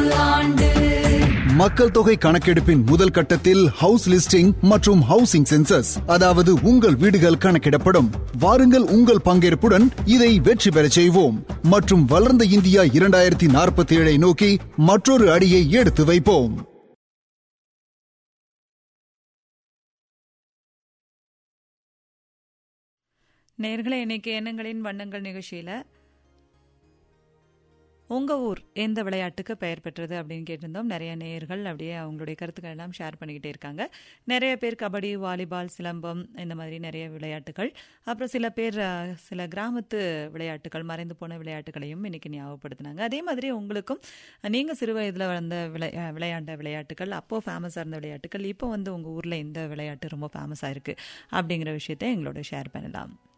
நூறாவது ஆண்டு மக்கள் தொகை கணக்கெடுப்பின் முதல் கட்டத்தில் ஹவுஸ் லிஸ்டிங் மற்றும் ஹவுசிங் சென்சஸ் அதாவது உங்கள் வீடுகள் கணக்கிடப்படும் வாருங்கள் உங்கள் பங்கேற்புடன் இதை வெற்றி பெறச் செய்வோம் மற்றும் வளர்ந்த இந்தியா இரண்டாயிரத்தி நாற்பத்தி ஏழை நோக்கி மற்றொரு அடியை எடுத்து வைப்போம் நேர்களே இன்னைக்கு எண்ணங்களின் வண்ணங்கள் நிகழ்ச்சியில் உங்கள் ஊர் எந்த விளையாட்டுக்கு பெயர் பெற்றது அப்படின்னு கேட்டிருந்தோம் நிறைய நேயர்கள் அப்படியே அவங்களுடைய கருத்துக்கள் எல்லாம் ஷேர் பண்ணிக்கிட்டே இருக்காங்க நிறைய பேர் கபடி வாலிபால் சிலம்பம் இந்த மாதிரி நிறைய விளையாட்டுகள் அப்புறம் சில பேர் அஹ், சில கிராமத்து விளையாட்டுகள் மறைந்து போன விளையாட்டுகளையும் இன்னைக்கு ஞாபகப்படுத்தினாங்க அதே மாதிரி உங்களுக்கும் நீங்கள் சிறு வயதில் வளர்ந்த விளை அஹ், விளையாண்ட விளையாட்டுகள் அப்போது ஃபேமஸாக இருந்த விளையாட்டுகள் இப்போ வந்து உங்கள் ஊரில் எந்த விளையாட்டு ரொம்ப ஃபேமஸாக இருக்குது அப்படிங்கிற விஷயத்தை எங்களோட ஷேர் பண்ணலாம்